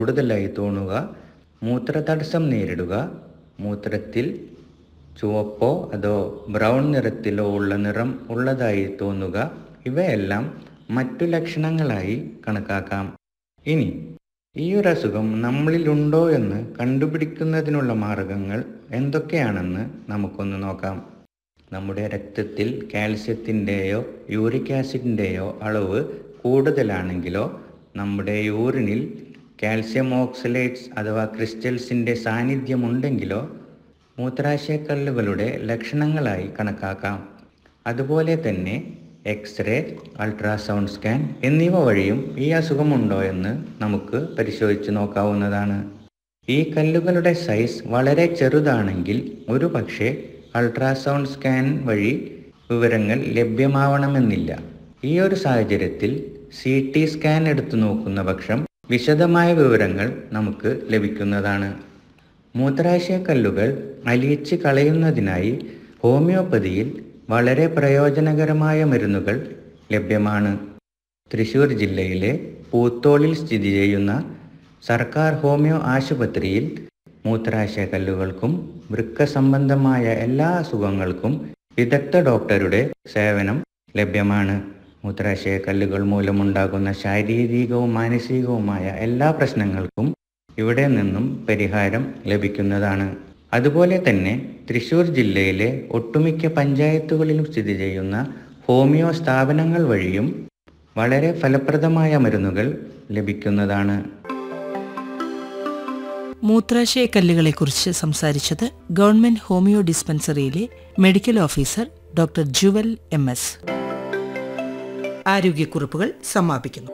കൂടുതലായി തോന്നുക മൂത്രതടസ്സം നേരിടുക മൂത്രത്തിൽ ചുവപ്പോ അതോ ബ്രൗൺ നിറത്തിലോ ഉള്ള നിറം ഉള്ളതായി തോന്നുക ഇവയെല്ലാം മറ്റു ലക്ഷണങ്ങളായി കണക്കാക്കാം ഇനി ഈ ഒരു അസുഖം നമ്മളിലുണ്ടോ എന്ന് കണ്ടുപിടിക്കുന്നതിനുള്ള മാർഗങ്ങൾ എന്തൊക്കെയാണെന്ന് നമുക്കൊന്ന് നോക്കാം നമ്മുടെ രക്തത്തിൽ കാൽസ്യത്തിൻ്റെയോ യൂറിക് ആസിഡിൻ്റെയോ അളവ് കൂടുതലാണെങ്കിലോ നമ്മുടെ യൂറിനിൽ കാൽസ്യം ഓക്സലേറ്റ്സ് അഥവാ ക്രിസ്റ്റൽസിൻ്റെ സാന്നിധ്യമുണ്ടെങ്കിലോ മൂത്രാശയക്കല്ലുകളുടെ ലക്ഷണങ്ങളായി കണക്കാക്കാം അതുപോലെ തന്നെ എക്സ്റേ അൾട്രാസൗണ്ട് സ്കാൻ എന്നിവ വഴിയും ഈ അസുഖമുണ്ടോ എന്ന് നമുക്ക് പരിശോധിച്ച് നോക്കാവുന്നതാണ് ഈ കല്ലുകളുടെ സൈസ് വളരെ ചെറുതാണെങ്കിൽ ഒരു പക്ഷേ അൾട്രാസൗണ്ട് സ്കാൻ വഴി വിവരങ്ങൾ ലഭ്യമാവണമെന്നില്ല ഈ ഒരു സാഹചര്യത്തിൽ സി ടി സ്കാൻ എടുത്തു നോക്കുന്ന പക്ഷം വിശദമായ വിവരങ്ങൾ നമുക്ക് ലഭിക്കുന്നതാണ് മൂത്രാശയ കല്ലുകൾ അലിയിച്ച് കളയുന്നതിനായി ഹോമിയോപ്പതിയിൽ വളരെ പ്രയോജനകരമായ മരുന്നുകൾ ലഭ്യമാണ് തൃശൂർ ജില്ലയിലെ പൂത്തോളിൽ സ്ഥിതി ചെയ്യുന്ന സർക്കാർ ഹോമിയോ ആശുപത്രിയിൽ മൂത്രാശയ കല്ലുകൾക്കും വൃക്ക സംബന്ധമായ എല്ലാ അസുഖങ്ങൾക്കും വിദഗ്ധ ഡോക്ടറുടെ സേവനം ലഭ്യമാണ് മൂത്രാശയ കല്ലുകൾ മൂലമുണ്ടാകുന്ന ശാരീരികവും മാനസികവുമായ എല്ലാ പ്രശ്നങ്ങൾക്കും ഇവിടെ നിന്നും പരിഹാരം ലഭിക്കുന്നതാണ് അതുപോലെ തന്നെ തൃശൂർ ജില്ലയിലെ ഒട്ടുമിക്ക പഞ്ചായത്തുകളിലും സ്ഥിതി ചെയ്യുന്ന ഹോമിയോ സ്ഥാപനങ്ങൾ വഴിയും വളരെ ഫലപ്രദമായ മരുന്നുകൾ ലഭിക്കുന്നതാണ് മൂത്രാശയക്കല്ലുകളെക്കുറിച്ച് സംസാരിച്ചത് government homeo dispensary medical officer doctor Jewel M S ആരോഗ്യക്കുറിപ്പുകൾ സമാപിക്കുന്നു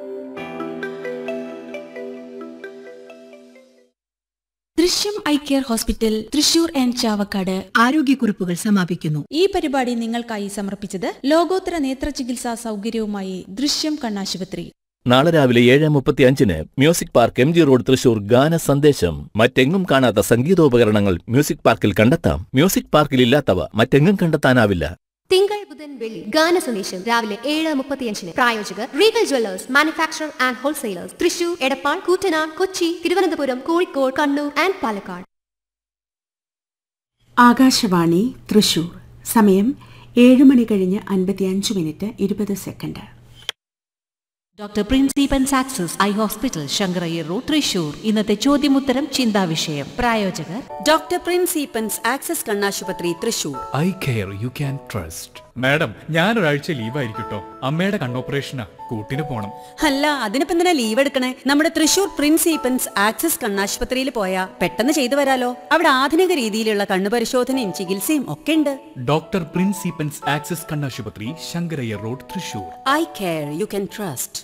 ദൃശ്യം eye care hospital Thrissur and Chavakkad ആരോഗ്യക്കുറിപ്പുകൾ സമാപിക്കുന്നു ഈ പരിപാടി നിങ്ങൾക്കായി സമർപ്പിച്ചത് ലോകോത്തര നേത്ര ചികിത്സാ സൗകര്യവുമായി ദൃശ്യം കണ്ണാശുപത്രി നാളെ രാവിലെ ഏഴ് മുപ്പത്തി അഞ്ചിന് music park M G road Thrissur ഗാന സന്ദേശം മറ്റെങ്ങും കാണാത്ത സംഗീതോപകരണങ്ങൾ മ്യൂസിക് പാർക്കിൽ കണ്ടെത്താം മ്യൂസിക് പാർക്കിൽ ഇല്ലാത്തവ മറ്റെങ്ങും കണ്ടെത്താനാവില്ല തിങ്കൾ ബുധൻ വെള്ളി ഗാന സന്ദേശം രാവിലെ ഏഴ് മുപ്പത്തിയഞ്ചിന് പ്രായോജകർ Regal jewellers manufacture and wholesalers Thrissur Edappal Koottanad Kochi Thiruvananthapuram Kozhikode Kannur and Palakkad Akashvani Thrissur സമയം ഏഴ് മണി കഴിഞ്ഞ് അൻപത്തിയഞ്ച് മിനിറ്റ് ഇരുപത് second doctor principal success eye hospital Shankarayyar road Thrissur ഇന്നത്തെ ചോദ്യമുത്തരം ചിന്താവിഷയം പ്രായോജകർ ഡോക്ടർ പ്രിൻസിപ്പൻസ് ആക്സസ് കണ്ണാശുപത്രി Thrissur eye care you can trust madam ഞാനൊരാഴ്ച ലീവായിരിക്കട്ടോ അമ്മയുടെ കണ്ണോപ്പറേഷനാ കൂട്ടിന് പോണം അല്ല അതിനിപ്പോ എന്തിനാ ലീവ് എടുക്കണേ നമ്മുടെ തൃശൂർ പ്രിൻസിപ്പൻസ് ആക്സസ് കണ്ണാശുപത്രിയിൽ പോയാ പെട്ടെന്ന് ചെയ്തു വരാലോ അവിടെ ആധുനിക രീതിയിലുള്ള കണ്ണു പരിശോധനയും ചികിത്സയും ഒക്കെ ഉണ്ട് ഡോക്ടർ പ്രിൻസിപ്പൻസ് ആക്സസ് കണ്ണാശുപത്രി Shankarayyar road Thrissur eye care you can trust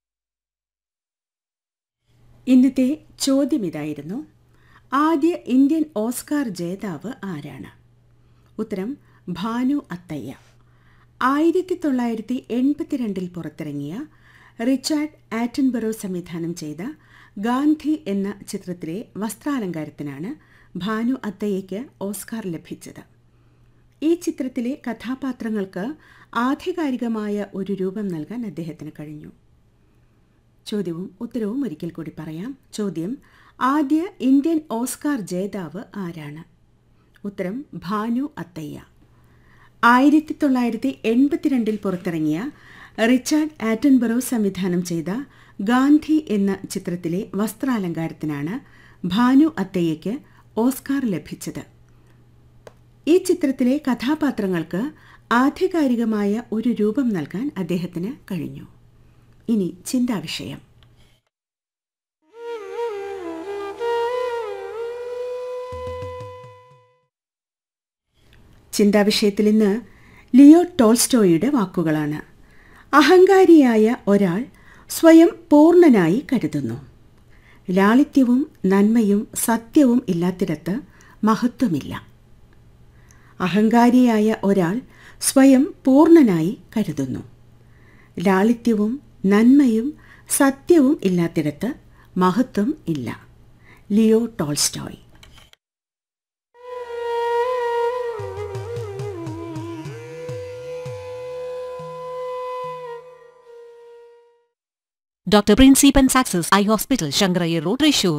ഇന്നത്തെ ചോദ്യം ഇതായിരുന്നു ആദ്യ ഇന്ത്യൻ ഓസ്കാർ ജേതാവ് ആരാണ് ഉത്തരം ഭാനു അത്തയ്യ ആയിരത്തി തൊള്ളായിരത്തി എൺപത്തിരണ്ടിൽ പുറത്തിറങ്ങിയ റിച്ചാർഡ് ആറ്റൻബറോ സംവിധാനം ചെയ്ത ഗാന്ധി എന്ന ചിത്രത്തിലെ വസ്ത്രാലങ്കാരത്തിനാണ് ഭാനു അത്തയ്യയ്ക്ക് ഓസ്കാർ ലഭിച്ചത് ഈ ചിത്രത്തിലെ കഥാപാത്രങ്ങൾക്ക് ആധികാരികമായ ഒരു രൂപം നൽകാൻ അദ്ദേഹത്തിന് കഴിഞ്ഞു ചോദ്യവും ഉത്തരവും ഒരിക്കൽ കൂടി പറയാം ചോദ്യം ആദ്യ ഇന്ത്യൻ ഓസ്കാർ ജേതാവ് ആരാണ് ഉത്തരം ഭാനു അത്തയ്യ ആയിരത്തി തൊള്ളായിരത്തി എൺപത്തിരണ്ടിൽ പുറത്തിറങ്ങിയ റിച്ചാർഡ് ആറ്റൻബറോ സംവിധാനം ചെയ്ത ഗാന്ധി എന്ന ചിത്രത്തിലെ വസ്ത്രാലങ്കാരത്തിനാണ് ഭാനു അത്തയ്യയ്ക്ക് ഓസ്കാർ ലഭിച്ചത് ഈ ചിത്രത്തിലെ കഥാപാത്രങ്ങൾക്ക് ആധികാരികമായ ഒരു രൂപം നൽകാൻ അദ്ദേഹത്തിന് കഴിഞ്ഞു ഇനി ചിന്താവിഷയം ചിന്താവിഷയത്തിൽ ഇന്ന് ലിയോ ടോൾസ്റ്റോയുടെ വാക്കുകളാണ് അഹങ്കാരിയായ ഒരാൾ സ്വയം പൂർണ്ണനായി കരുതുന്നു ലാളിത്യവും നന്മയും സത്യവും ഇല്ലാത്തിടത്ത് മഹത്വമില്ല അഹങ്കാരിയായ ഒരാൾ സ്വയം പൂർണ്ണനായി കരുതുന്നു ലാളിത്യവും നന്മയും സത്യവും ഇല്ലാത്തിടത്ത് മഹത്വം ഇല്ല Leo Tolstoy doctor principal success eye hospital Shankarayyar road Thrissur